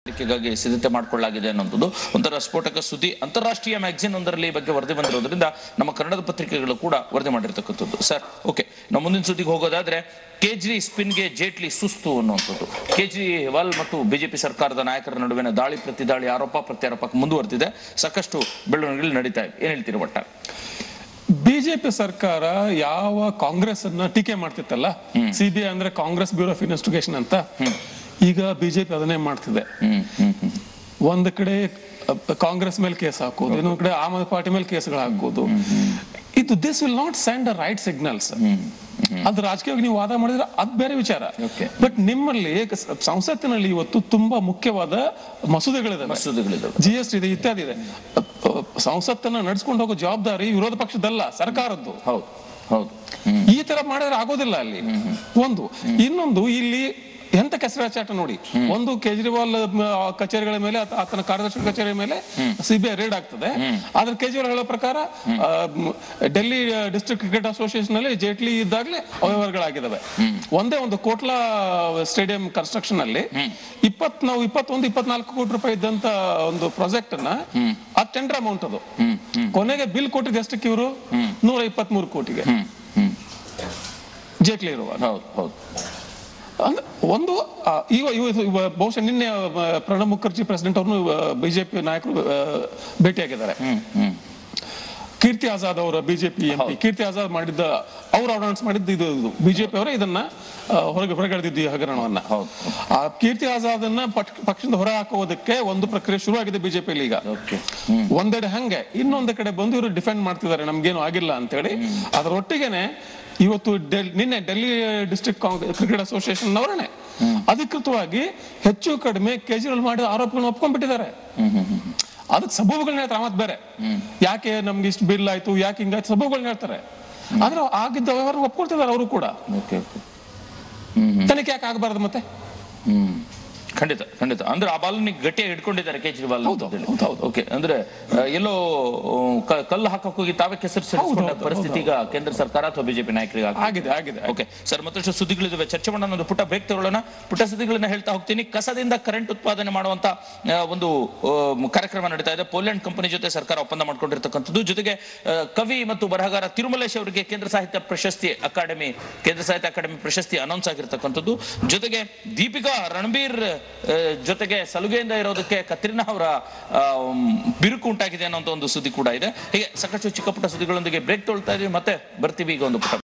ಆಯ್ಕೆಗಾಗಿ ಸಿದ್ಧತೆ ಮಾಡಿಕೊಳ್ಳಲಾಗಿದೆ ಅನ್ನೋದು ಒಂಥರ ಸ್ಫೋಟಕ ಸುದ್ದಿ ಅಂತಾರಾಷ್ಟ್ರೀಯ ಮ್ಯಾಗಝಿನ್ ಒಂದರಲ್ಲಿ ಈ ಬಗ್ಗೆ ವರದಿ ಬಂದಿರೋದ್ರಿಂದ ನಮ್ಮ ಕನ್ನಡದ ಪತ್ರಿಕೆಗಳು ಕೂಡ ವರದಿ ಮಾಡಿರ್ತಕ್ಕಂಥದ್ದು ಸರ್ ಓಕೆ ನಾವು ಮುಂದಿನ ಸುದ್ದಿಗೆ ಹೋಗೋದಾದ್ರೆ ಕೇಜ್ರಿ ಸ್ಪಿನ್ಗೆ ಜೇಟ್ಲಿ ಸುಸ್ತು ಅನ್ನುವಂಥದ್ದು ಕೇಜ್ರಿವಾಲ್ ಮತ್ತು ಬಿಜೆಪಿ ಸರ್ಕಾರದ ನಾಯಕರ ನಡುವಿನ ದಾಳಿ ಪ್ರತಿದಾಳಿ ಆರೋಪ ಪ್ರತ್ಯಾರೋಪ ಮುಂದುವರೆದಿದೆ ಸಾಕಷ್ಟು ಬೆಳವಣಿಗೆಗಳು ನಡೀತಾ ಇದೆ ಏನ್ ಹೇಳ್ತೀರಿ ಒಟ್ಟಾರೆ ಬಿಜೆಪಿ ಸರ್ಕಾರ ಯಾವ ಕಾಂಗ್ರೆಸ್ ಅನ್ನ ಟೀಕೆ ಮಾಡ್ತಿತ್ತಲ್ಲ ಸಿಬಿಐ ಅಂದ್ರೆ ಕಾಂಗ್ರೆಸ್ ಬ್ಯೂರೋ ಆಫ್ ಇನ್ವೆಸ್ಟಿಗೇಷನ್ ಅಂತ ಈಗ ಬಿಜೆಪಿ ಅದನ್ನೇ ಮಾಡ್ತಿದೆ ಹ್ಮ್ ಹ್ಮ್ ಹ್ಮ್ ಒಂದ್ ಕಡೆ ಅ, ಕಾಂಗ್ರೆಸ್ ಮೇಲೆ ಕೇಸ್ ಹಾಕೋದು ಇನ್ನೊಂದ್ ಕಡೆ ಆಮ್ ಆದ್ಮಿ ಪಾರ್ಟಿ ಮೇಲೆ ಕೇಸ್ಗಳು ಹಾಕೋದು ಇದು this will not send a right signals ಅದು ರಾಜಕೀಯವಾಗಿ ನೀವು ವಾದ ಮಾಡಿದ್ರೆ ಅದ್ ಬೇರೆ ವಿಚಾರ Okay. ಬಟ್ ನಿಮ್ಮಲ್ಲಿ ಸ- ಸಂಸತ್ತಿನಲ್ಲಿ ಇವತ್ತು ತುಂಬಾ ಮುಖ್ಯವಾದ ಮಸೂದೆಗಳಿದಾವೆ ಮಸೂದೆಗಳಿದಾವೆ ಜಿ ಎಸ್ ಟಿ ಇದೆ ಇತ್ಯಾದಿ ಇದೆ ಅ, ಅ, ಸಂಸತ್ತನ್ನ ನಡ್ಸ್ಕೊಂಡು ಹೋಗೋ ಜವಾಬ್ದಾರಿ ವಿರೋಧ ಪಕ್ಷದಲ್ಲ ಸರ್ಕಾರದ್ದು ಹೌದು ಹೌದು ಹ್ಮ್ ಈ ತರ ಮಾಡಿದ್ರೆ ಆಗೋದಿಲ್ಲ ಅಲ್ಲಿ ಒಂದು ಇನ್ನೊಂದು ಇಲ್ಲಿ ಎಂತ ಕೆಸರಾಚಾಟ ನೋಡಿ ಒಂದು ಕೇಜ್ರಿವಾಲ್ ಮ, ಕಚೇರಿಗಳ ಮೇಲೆ ಆತ- ಆತನ ಕಾರ್ಯದರ್ಶಿ ಕಚೇರಿ ಮೇಲೆ ಸಿಬಿಐ ರೇಡ್ ಆಗ್ತದೆ ಆದ್ರೆ ಕೇಜ್ರಿವಾಲ್ ಹೇಳೋ ಪ್ರಕಾರ ಆ, ಮ್, ಡೆಲ್ಲಿ ಡಿಸ್ಟ್ರಿಕ್ಟ್ ಕ್ರಿಕೆಟ್ ಅಸೋಸಿಯೇಷನ್ ಅಲ್ಲಿ ಜೇಟ್ಲಿ ಇದ್ದಾಗಲೇ ಅವ್ಯವಹಾರಗಳಾಗಿದ್ದಾವೆ ಒಂದೇ ಒಂದು ಕೋಟ್ಲಾ ಸ್ಟೇಡಿಯಂ ಕನ್ಸ್ಟ್ರಕ್ಷನ್ ಅಲ್ಲಿ ಇಪ್ಪತ್ ನಾವು ಇಪ್ಪತ್ತೊಂದು ಇಪ್ಪತ್ನಾಲ್ಕು ಕೋಟಿ ರೂಪಾಯಿ ಇದ್ದಂತ ಒಂದು ಪ್ರಾಜೆಕ್ಟ್ ಅನ್ನ ಆ ಟೆಂಡರ್ ಅಮೌಂಟ್ ಅದು ಹ್ಮ್ ಹ್ಮ್ ಕೊನೆಗೆ ಬಿಲ್ ಕೊಟ್ಟಿದ್ದು ಎಷ್ಟಕ್ಕೆ ಇವರು ನೂರ ಇಪ್ಪತ್ತ್ ಮೂರು ಕೋಟಿಗೆ ಹ್ಮ್ ಹ್ಮ್ ಜೇಟ್ಲಿ ಇರುವಾಗ ಹೌದು ಹೌದು ಅಂದ್ರೆ ಒಂದು ಆ, ಈಗ ಇವ- ಇವ ಬಹುಶಃ ನಿನ್ನೆ ಆ, ಪ್ರಣಬ್ ಮುಖರ್ಜಿ ಪ್ರೆಸಿಡೆಂಟ್ ಅವ್ರನ್ನು ಬಿಜೆಪಿ ನಾಯಕರು ಆ, ಭೇಟಿಯಾಗಿದ್ದಾರೆ ಹ್ಮ್ ಹ್ಮ್ ಕೀರ್ತಿ ಆಜಾದ್ ಅವರ BJP M P Kirti Azad ಮಾಡಿದ್ದ ಅವ್ರು ಅನೌನ್ಸ್ ಮಾಡಿದ್ದು ಇದು ಇದು ಬಿಜೆಪಿ ಅವರೇ ಇದನ್ನ ಆ, ಹೊರಗೆ ಹೊರಗೆಳೆದಿದ್ದು ಈ ಹಗರಣವನ್ನ ಹೌದು. ಆ ಕೀರ್ತಿ ಆಜಾದ್ ಅನ್ನ ಪಕ್ಷ- ಪಕ್ಷದಿಂದ ಹೊರ ಹಾಕುವುದಕ್ಕೆ ಒಂದು ಪ್ರಕ್ರಿಯೆ ಶುರುವಾಗಿದೆ ಬಿಜೆಪಿಯಲ್ಲಿ ಈಗ ಓಕೆ ಹ್ಮ್ ಒಂದೆಡೆ ಹಂಗೆ ಇನ್ನೊಂದು ಕಡೆ ಬಂದು ಇವರು ಡಿಫೆಂಡ್ ಮಾಡ್ತಿದ್ದಾರೆ ನಮ್ಗೇನು ಆಗಿಲ್ಲ ಅಂತೇಳಿ ಅದರೊಟ್ಟಿಗೆನೆ ಇವತ್ತು ಡೆಲ್- ನಿನ್ನೆ ಡೆಲ್ಲಿ ಡಿಸ್ಟ್ರಿಕ್ಟ್ ಕ್ರಿಕೆಟ್ ಅಸೋಸಿಯೇಷನ್ ಅವರೇ ಅಧಿಕೃತವಾಗಿ ಹೆಚ್ಚು ಕಡಿಮೆ ಕೇಜ್ರಿವಾಲ್ ಮಾಡಿದ ಆರೋಪಗಳನ್ನ ಒಪ್ಕೊಂಡ್ಬಿಟ್ಟಿದ್ದಾರೆ ಹ್ಮ್ ಹ್ಮ್ ಹ್ಮ್ ಅದಕ್ಕೆ ಸಬೂಬುಗಳನ್ನ ಹೇಳ್ತಾರೆ ಮತ್ ಬೇರೆ ಯಾಕೆ ನಮ್ಗೆ ಇಷ್ಟು ಬಿಲ್ ಆಯ್ತು ಯಾಕೆ ಹಿಂಗಾಯ್ತು ಸಬೂಬುಗಳನ್ನ ಹೇಳ್ತಾರೆ ಆದ್ರೆ ಆಗಿದ್ದ ವ್ಯವಹಾರ ಒಪ್ಕೊಳ್ತಿದ್ದಾರೆ ಅವರು ಕೂಡ ಓಕೆ ಓಕೆ ಹ್ಮ್ ತನಿಖೆ ಯಾಕೆ ಆಗಬಾರ್ದು ಮತ್ತೆ ಹ್ಮ್ ಖಂಡಿತ ಖಂಡಿತ ಅಂದ್ರೆ ಆ ಬಾಲನ್ನ ಗಟ್ಟಿಯಾಗಿ ಹಿಡ್ಕೊಂಡಿದ್ದಾರೆ ಕೇಜ್ರಿವಾಲ್ ಹೌದು, ಅಂತ ಹೇಳಿ. ಹೌದು, ಹೌದು. ಓಕೆ ಅಂದ್ರೆ ಆ, ಎಲ್ಲೋ ಆ, ಕ- ಕಲ್ಲು ಹಾಕಕ್ ಹೋಗಿ ತಾವೇ ಕೆಸರು ಸಿಡಿಸ್ಕೊಂಡ ಹೌದು, ಪರಿಸ್ಥಿತಿ ಈಗ ಕೇಂದ್ರ ಸರ್ಕಾರ ಅಥವಾ ಬಿಜೆಪಿ ನಾಯಕರಿಗೆ ಆಗಿದೆ. ಆಗಿದೆ ಆಗಿದೆ ಓಕೆ ಸರ್ ಮತ್ತಷ್ಟು ಸುದ್ದಿಗಳಿದಾವೆ ಚರ್ಚೆ ಮಾಡೋಣ ಒಂದು ಪುಟ್ಟ ಬ್ರೇಕ್ ತಗೊಳ್ಳೋಣ ಪುಟ್ಟ ಸುದ್ದಿಗಳನ್ನ ಹೇಳ್ತಾ ಹೋಗ್ತೀನಿ ಕಸದಿಂದ ಕರೆಂಟ್ ಉತ್ಪಾದನೆ ಮಾಡುವಂತ ಆ, ಒಂದು ಆ, ಕಾರ್ಯಕ್ರಮ ನಡೀತಾ ಇದೆ ಪೋಲೆಂಡ್ ಕಂಪನಿ ಜೊತೆ ಸರ್ಕಾರ ಒಪ್ಪಂದ ಮಾಡ್ಕೊಂಡಿರ್ತಕ್ಕಂಥದ್ದು ಜೊತೆಗೆ ಆ, ಕವಿ ಮತ್ತು ಬರಹಗಾರ ತಿರುಮಲೇಶ್ ಅವರಿಗೆ ಕೇಂದ್ರ ಸಾಹಿತ್ಯ ಪ್ರಶಸ್ತಿ ಅಕಾಡೆಮಿ ಕೇಂದ್ರ ಸಾಹಿತ್ಯ ಅಕಾಡೆಮಿ ಪ್ರಶಸ್ತಿ ಅನೌನ್ಸ್ ಆಗಿರ್ತಕ್ಕಂಥದ್ದು ಜೊತೆಗೆ ದೀಪಿಕಾ ರಣಬೀರ್ ಆ, ಜೊತೆಗೆ ಸಲುಗೆಯಿಂದ ಇರೋದಕ್ಕೆ ಕತ್ರಿನಾ ಅವರ ಆ, ಬಿರುಕು ಉಂಟಾಗಿದೆ ಅನ್ನೋ ಒಂದು ಸುದ್ದಿ ಕೂಡ ಇದೆ ಹೀಗೆ ಸಾಕಷ್ಟು ಚಿಕ್ಕ ಪುಟ್ಟ ಸುದ್ದಿಗಳೊಂದಿಗೆ ಬ್ರೇಕ್ ತೊಳ್ತಾ ಇದೀವಿ ಮತ್ತೆ ಬರ್ತೀವಿ ಈಗ ಒಂದು ಪುಟ್ಟ